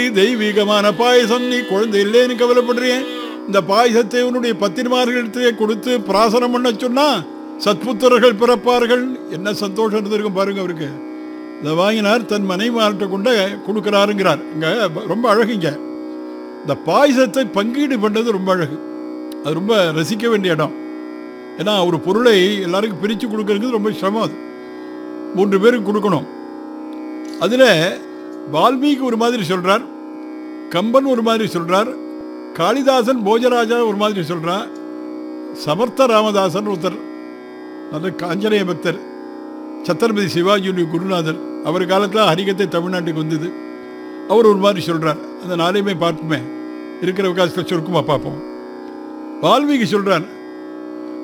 தெய்வீகமான பாயசம் நீ குழந்தை இல்லைன்னு கவலைப்படுறேன் இந்த பாயசத்தை உன்னுடைய பத்திரிமார்களிடத்திலே கொடுத்து பிராசனம் பண்ண சொன்னா சத்புத்திரர்கள் பிறப்பார்கள் என்ன சந்தோஷம் இருந்திருக்கும் பாருங்க அவருக்கு இதை வாங்கினார் தன் மனைவிமார்கிட்ட கொண்டு கொடுக்குறாருங்கிறார் இங்க ரொம்ப அழகுங்க இந்த பாயசத்தை பங்கீடு பண்ணது ரொம்ப அழகு அது ரொம்ப ரசிக்க வேண்டிய இடம் ஏன்னா ஒரு பொருளை எல்லாருக்கும் பிரித்து கொடுக்கறது ரொம்ப சிரமம் அது மூன்று பேருக்கு கொடுக்கணும் அதில் வால்மீகி ஒரு மாதிரி சொல்கிறார் கம்பன் ஒரு மாதிரி சொல்கிறார் காளிதாசன் போஜராஜா ஒரு மாதிரி சொல்கிறார் சமர்த்த ராமதாசன் ஒருத்தர் நல்ல காஞ்சநேய பக்தர் சத்திரபதி சிவாஜியுடைய குருநாதர் அவர் காலத்தில் ஹரிகத்தை தமிழ்நாட்டுக்கு வந்தது அவர் ஒரு மாதிரி சொல்கிறார் அந்த நாளையுமே பார்ப்போமே இருக்கிற விகாசத்தில் சுருக்கமாக பார்ப்போம் வால்மீகி சொல்கிறார்